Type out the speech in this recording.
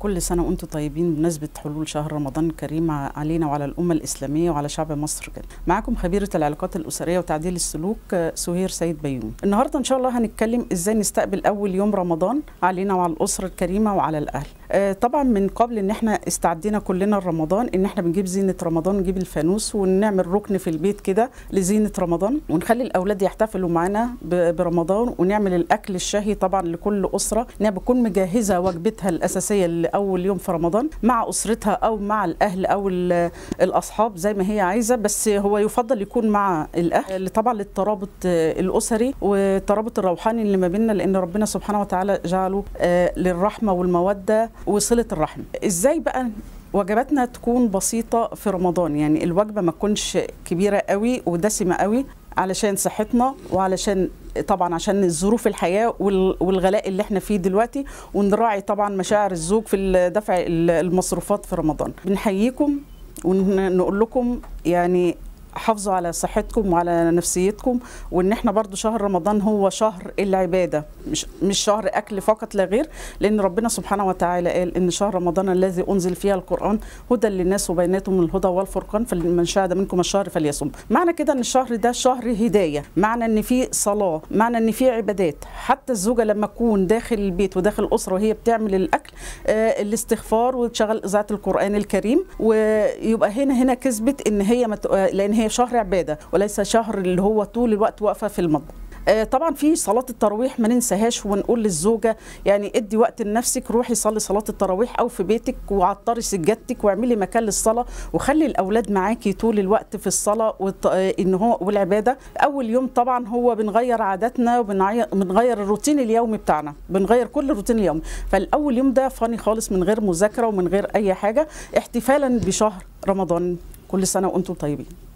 كل سنة وأنتم طيبين بمناسبة حلول شهر رمضان الكريم علينا وعلى الأمة الإسلامية وعلى شعب مصر كده. معاكم خبيرة العلاقات الأسرية وتعديل السلوك سهير سيد بيوم. النهاردة إن شاء الله هنتكلم إزاي نستقبل أول يوم رمضان علينا وعلى الأسرة الكريمة وعلى الأهل. طبعا من قبل ان احنا استعدينا كلنا لرمضان ان احنا بنجيب زينه رمضان نجيب الفانوس ونعمل ركن في البيت كده لزينه رمضان ونخلي الاولاد يحتفلوا معانا برمضان ونعمل الاكل الشهي طبعا لكل اسره انها بتكون مجهزه وجبتها الاساسيه لاول يوم في رمضان مع اسرتها او مع الاهل او الاصحاب زي ما هي عايزه بس هو يفضل يكون مع الاهل طبعا للترابط الاسري والترابط الروحاني اللي ما بيننا لان ربنا سبحانه وتعالى جعله للرحمه والموده وصله الرحم ازاي بقى وجباتنا تكون بسيطه في رمضان يعني الوجبه ما تكونش كبيره قوي ودسمه قوي علشان صحتنا وعلشان طبعا عشان ظروف الحياه والغلاء اللي احنا فيه دلوقتي ونراعي طبعا مشاعر الزوج في دفع المصروفات في رمضان بنحييكم ونقول لكم يعني حافظوا على صحتكم وعلى نفسيتكم وان احنا برضو شهر رمضان هو شهر العباده مش مش شهر اكل فقط لا غير لان ربنا سبحانه وتعالى قال ان شهر رمضان الذي انزل فيها القران هدى للناس وبينات من الهدى والفرقان فمن شهد منكم الشهر فليصم معنى كده ان الشهر ده شهر هدايه معنى ان في صلاه معنى ان في عبادات حتى الزوجه لما تكون داخل البيت وداخل الاسره وهي بتعمل الاكل آه الاستغفار وتشغل اذاعه القران الكريم ويبقى هنا هنا كسبت ان هي مت... لان هي شهر عباده وليس شهر اللي هو طول الوقت واقفه في المطبخ طبعا في صلاه التراويح ما ننساهاش ونقول للزوجه يعني ادي وقت لنفسك روحي صلي صلاه التراويح او في بيتك وعطري سجادتك واعملي مكان للصلاه وخلي الاولاد معاكي طول الوقت في الصلاه والت... ان هو والعباده اول يوم طبعا هو بنغير عاداتنا وبنغير الروتين اليومي بتاعنا بنغير كل الروتين اليومي فالاول يوم ده فاني خالص من غير مذاكره ومن غير اي حاجه احتفالا بشهر رمضان كل سنه وانتم طيبين